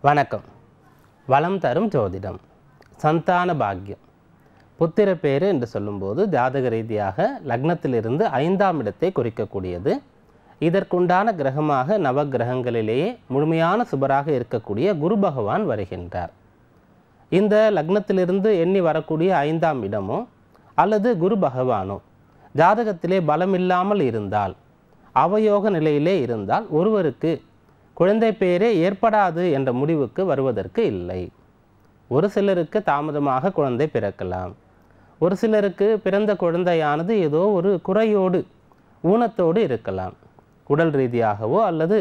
வணக்கம் வளம் தரும் ஜோதிடம் சந்தான பாக்கியம் புத்திர பேரு என்று சொல்லும்போது ஜாதக ரீதியாக லக்னத்திலிருந்து ஐந்தாம் இடத்தை குறிக்கக்கூடியது இதற்குண்டான கிரகமாக நவக்கிரகங்களிலேயே முழுமையான சுபராக இருக்கக்கூடிய குரு பகவான் வருகின்றார் இந்த லக்னத்திலிருந்து எண்ணி வரக்கூடிய ஐந்தாம் இடமோ அல்லது குரு பகவானோ ஜாதகத்திலே பலமில்லாமல் இருந்தால் அவயோக நிலையிலே இருந்தால் ஒருவருக்கு குழந்தை பேரே ஏற்படாது என்ற முடிவுக்கு வருவதற்கு இல்லை ஒரு சிலருக்கு தாமதமாக குழந்தை பிறக்கலாம் ஒரு சிலருக்கு பிறந்த குழந்தையானது ஏதோ ஒரு குறையோடு ஊனத்தோடு இருக்கலாம் உடல் ரீதியாகவோ அல்லது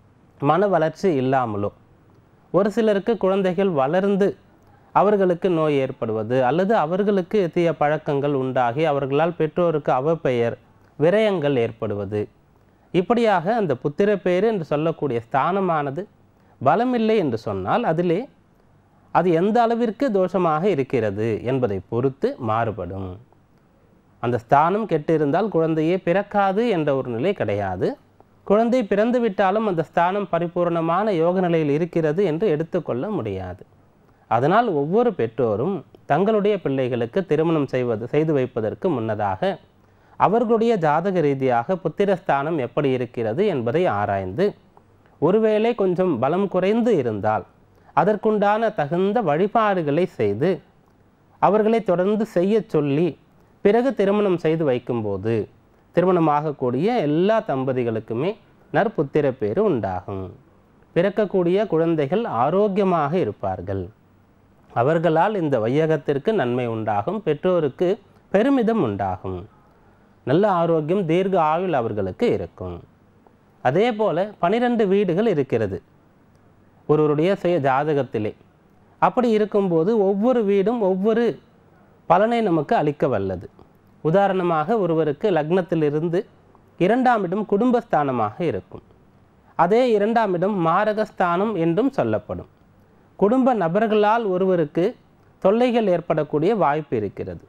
மன வளர்ச்சி இல்லாமலோ ஒரு சிலருக்கு குழந்தைகள் வளர்ந்து அவர்களுக்கு நோய் ஏற்படுவது அல்லது அவர்களுக்கு தீய பழக்கங்கள் உண்டாகி அவர்களால் பெற்றோருக்கு அவப்பெயர் விரயங்கள் ஏற்படுவது இப்படியாக அந்த புத்திர பேரு என்று சொல்லக்கூடிய ஸ்தானமானது பலமில்லை என்று சொன்னால் அதிலே அது எந்த அளவிற்கு தோஷமாக இருக்கிறது என்பதை பொறுத்து மாறுபடும் அந்த ஸ்தானம் கெட்டிருந்தால் குழந்தையே பிறக்காது என்ற ஒரு நிலை கிடையாது குழந்தை பிறந்து விட்டாலும் அந்த ஸ்தானம் பரிபூர்ணமான யோக நிலையில் இருக்கிறது என்று எடுத்துக்கொள்ள முடியாது அதனால் ஒவ்வொரு பெற்றோரும் தங்களுடைய பிள்ளைகளுக்கு திருமணம் செய்வது செய்து வைப்பதற்கு முன்னதாக அவர்களுடைய ஜாதக ரீதியாக புத்திரஸ்தானம் எப்படி இருக்கிறது என்பதை ஆராய்ந்து ஒருவேளை கொஞ்சம் பலம் குறைந்து இருந்தால் அதற்குண்டான தகுந்த வழிபாடுகளை செய்து அவர்களை தொடர்ந்து செய்ய சொல்லி பிறகு திருமணம் செய்து வைக்கும்போது திருமணமாகக்கூடிய எல்லா தம்பதிகளுக்குமே நற்புத்திர பேரு உண்டாகும் பிறக்கக்கூடிய குழந்தைகள் ஆரோக்கியமாக இருப்பார்கள் அவர்களால் இந்த வையகத்திற்கு நன்மை உண்டாகும் பெற்றோருக்கு பெருமிதம் உண்டாகும் நல்ல ஆரோக்கியம் தீர்க்க ஆயுள் அவர்களுக்கு இருக்கும் அதே போல பனிரெண்டு வீடுகள் இருக்கிறது ஒருவருடைய சுய ஜாதகத்திலே அப்படி இருக்கும்போது ஒவ்வொரு வீடும் ஒவ்வொரு பலனை நமக்கு அளிக்க வல்லது உதாரணமாக ஒருவருக்கு லக்னத்திலிருந்து இரண்டாம் இடம் குடும்பஸ்தானமாக இருக்கும் அதே இரண்டாம் இடம் மாரகஸ்தானம் என்றும் சொல்லப்படும் குடும்ப நபர்களால் ஒருவருக்கு தொல்லைகள் ஏற்படக்கூடிய வாய்ப்பு இருக்கிறது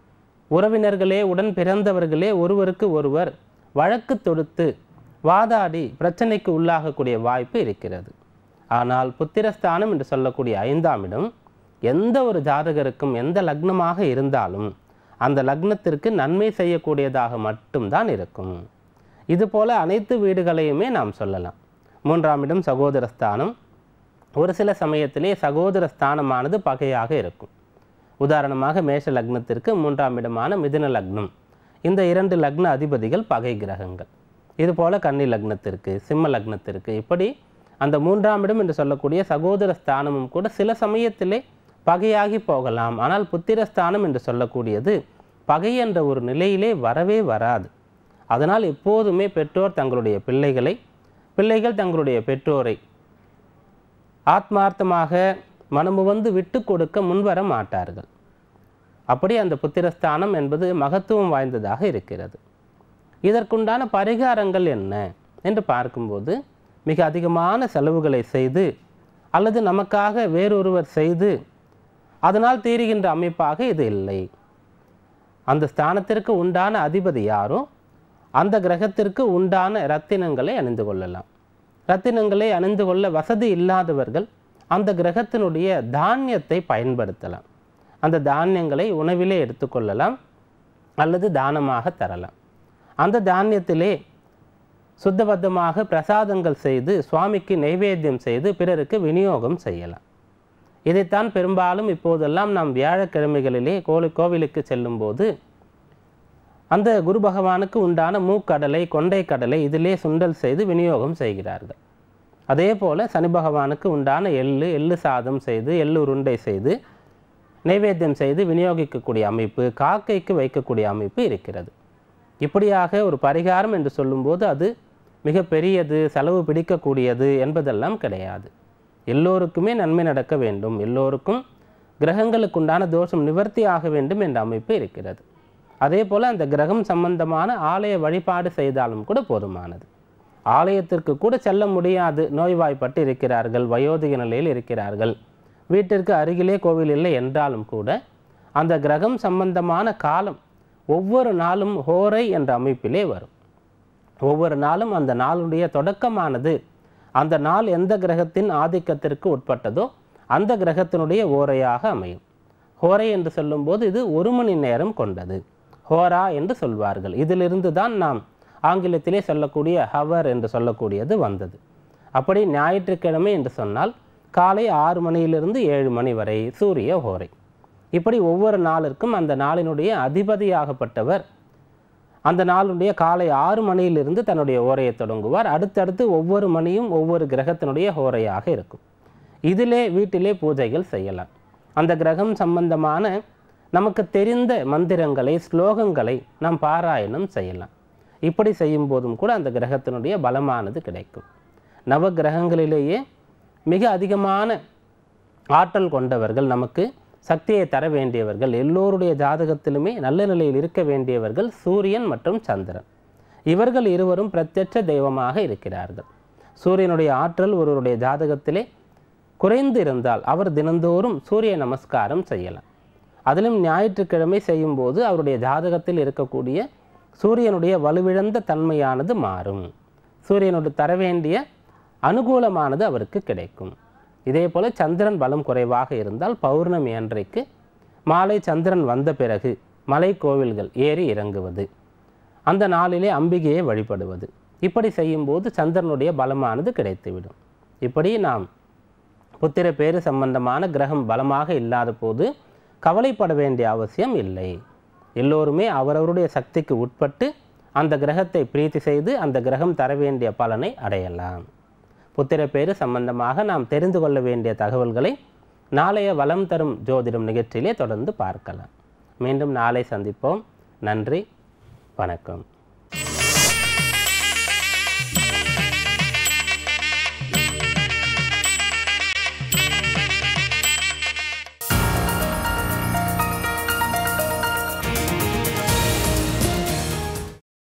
உறவினர்களே உடன் பிறந்தவர்களே ஒருவருக்கு ஒருவர் வழக்கு தொடுத்து வாதாடி பிரச்சனைக்கு உள்ளாகக்கூடிய வாய்ப்பு இருக்கிறது ஆனால் புத்திரஸ்தானம் என்று சொல்லக்கூடிய ஐந்தாம் இடம் எந்த ஒரு ஜாதகருக்கும் எந்த லக்னமாக இருந்தாலும் அந்த லக்னத்திற்கு நன்மை செய்யக்கூடியதாக மட்டும்தான் இருக்கும் இதுபோல அனைத்து வீடுகளையுமே நாம் சொல்லலாம் மூன்றாம் இடம் சகோதரஸ்தானம் ஒரு சில சமயத்திலே சகோதர ஸ்தானமானது பகையாக இருக்கும் உதாரணமாக மேஷ லக்னத்திற்கு மூன்றாம் இடமான மிதுன லக்னம் இந்த இரண்டு லக்ன அதிபதிகள் பகை கிரகங்கள் இதுபோல கன்னி லக்னத்திற்கு சிம்ம லக்னத்திற்கு இப்படி அந்த மூன்றாம் இடம் என்று சொல்லக்கூடிய சகோதர ஸ்தானமும் கூட சில சமயத்திலே பகையாகி போகலாம் ஆனால் புத்திரஸ்தானம் என்று சொல்லக்கூடியது பகை என்ற ஒரு நிலையிலே வரவே வராது அதனால் எப்போதுமே பெற்றோர் தங்களுடைய பிள்ளைகளை பிள்ளைகள் தங்களுடைய பெற்றோரை ஆத்மார்த்தமாக மனமு வந்து விட்டு கொடுக்க முன்வர மாட்டார்கள் அப்படி அந்த புத்திரஸ்தானம் என்பது மகத்துவம் வாய்ந்ததாக இருக்கிறது இதற்குண்டான பரிகாரங்கள் என்ன என்று பார்க்கும்போது மிக அதிகமான செலவுகளை செய்து அல்லது நமக்காக வேறொருவர் செய்து அதனால் தீருகின்ற அமைப்பாக இது இல்லை அந்த ஸ்தானத்திற்கு உண்டான அதிபதி யாரோ அந்த கிரகத்திற்கு உண்டான ரத்தினங்களை அணிந்து கொள்ளலாம் ரத்தினங்களை அணிந்து கொள்ள வசதி இல்லாதவர்கள் அந்த கிரகத்தினுடைய தானியத்தை பயன்படுத்தலாம் அந்த தானியங்களை உணவிலே எடுத்துக்கொள்ளலாம் அல்லது தானமாக தரலாம் அந்த தானியத்திலே சுத்தபத்தமாக பிரசாதங்கள் செய்து சுவாமிக்கு நைவேத்தியம் செய்து பிறருக்கு விநியோகம் செய்யலாம் இதைத்தான் பெரும்பாலும் இப்போதெல்லாம் நாம் வியாழக்கிழமைகளிலே கோவில் கோவிலுக்கு செல்லும்போது அந்த குரு பகவானுக்கு உண்டான மூக்கடலை கொண்டை கடலை இதிலே சுண்டல் செய்து விநியோகம் செய்கிறார்கள் அதே போல் சனி பகவானுக்கு உண்டான எள்ளு எள்ளு சாதம் செய்து எள்ளு உருண்டை செய்து நைவேத்தியம் செய்து விநியோகிக்கக்கூடிய அமைப்பு காக்கைக்கு வைக்கக்கூடிய அமைப்பு இருக்கிறது இப்படியாக ஒரு பரிகாரம் என்று சொல்லும்போது அது மிக பெரியது செலவு பிடிக்கக்கூடியது என்பதெல்லாம் கிடையாது எல்லோருக்குமே நன்மை நடக்க வேண்டும் எல்லோருக்கும் கிரகங்களுக்குண்டான தோஷம் நிவர்த்தி ஆக வேண்டும் என்ற அமைப்பு இருக்கிறது அதே போல் அந்த கிரகம் சம்பந்தமான ஆலய வழிபாடு செய்தாலும் கூட போதுமானது ஆலயத்திற்கு கூட செல்ல முடியாது நோய்வாய்ப்பட்டு இருக்கிறார்கள் வயோதிக நிலையில் இருக்கிறார்கள் வீட்டிற்கு அருகிலே கோவில் இல்லை என்றாலும் கூட அந்த கிரகம் சம்பந்தமான காலம் ஒவ்வொரு நாளும் ஹோரை என்ற அமைப்பிலே வரும் ஒவ்வொரு நாளும் அந்த நாளுடைய தொடக்கமானது அந்த நாள் எந்த கிரகத்தின் ஆதிக்கத்திற்கு உட்பட்டதோ அந்த கிரகத்தினுடைய ஓரையாக அமையும் ஹோரை என்று சொல்லும்போது இது ஒரு மணி நேரம் கொண்டது ஹோரா என்று சொல்வார்கள் இதிலிருந்து தான் நாம் ஆங்கிலத்திலே சொல்லக்கூடிய ஹவர் என்று சொல்லக்கூடியது வந்தது அப்படி ஞாயிற்றுக்கிழமை என்று சொன்னால் காலை ஆறு மணியிலிருந்து ஏழு மணி வரை சூரிய ஹோரை இப்படி ஒவ்வொரு நாளிற்கும் அந்த நாளினுடைய அதிபதியாகப்பட்டவர் அந்த நாளுடைய காலை ஆறு மணியிலிருந்து தன்னுடைய ஓரையை தொடங்குவார் அடுத்தடுத்து ஒவ்வொரு மணியும் ஒவ்வொரு கிரகத்தினுடைய ஹோரையாக இருக்கும் இதிலே வீட்டிலே பூஜைகள் செய்யலாம் அந்த கிரகம் சம்பந்தமான நமக்கு தெரிந்த மந்திரங்களை ஸ்லோகங்களை நாம் பாராயணம் செய்யலாம் இப்படி செய்யும் போதும் கூட அந்த கிரகத்தினுடைய பலமானது கிடைக்கும் நவ கிரகங்களிலேயே மிக அதிகமான ஆற்றல் கொண்டவர்கள் நமக்கு சக்தியை தர வேண்டியவர்கள் எல்லோருடைய ஜாதகத்திலுமே நல்ல நிலையில் இருக்க வேண்டியவர்கள் சூரியன் மற்றும் சந்திரன் இவர்கள் இருவரும் பிரத்யட்ச தெய்வமாக இருக்கிறார்கள் சூரியனுடைய ஆற்றல் ஒருவருடைய ஜாதகத்திலே குறைந்து இருந்தால் அவர் தினந்தோறும் சூரிய நமஸ்காரம் செய்யலாம் அதிலும் ஞாயிற்றுக்கிழமை செய்யும்போது அவருடைய ஜாதகத்தில் இருக்கக்கூடிய சூரியனுடைய வலுவிழந்த தன்மையானது மாறும் சூரியனோடு தர வேண்டிய அனுகூலமானது அவருக்கு கிடைக்கும் இதே போல் சந்திரன் பலம் குறைவாக இருந்தால் பௌர்ணமி அன்றைக்கு மாலை சந்திரன் வந்த பிறகு மலை கோவில்கள் ஏறி இறங்குவது அந்த நாளிலே அம்பிகையை வழிபடுவது இப்படி செய்யும்போது சந்திரனுடைய பலமானது கிடைத்துவிடும் இப்படி நாம் புத்திர பேரு சம்பந்தமான கிரகம் பலமாக இல்லாத போது கவலைப்பட வேண்டிய அவசியம் இல்லை எல்லோருமே அவரவருடைய சக்திக்கு உட்பட்டு அந்த கிரகத்தை பிரீத்தி செய்து அந்த கிரகம் தர வேண்டிய பலனை அடையலாம் புத்திர பேரு சம்பந்தமாக நாம் தெரிந்து கொள்ள வேண்டிய தகவல்களை நாளைய வளம் தரும் ஜோதிடம் நிகழ்ச்சியிலே தொடர்ந்து பார்க்கலாம் மீண்டும் நாளை சந்திப்போம் நன்றி வணக்கம்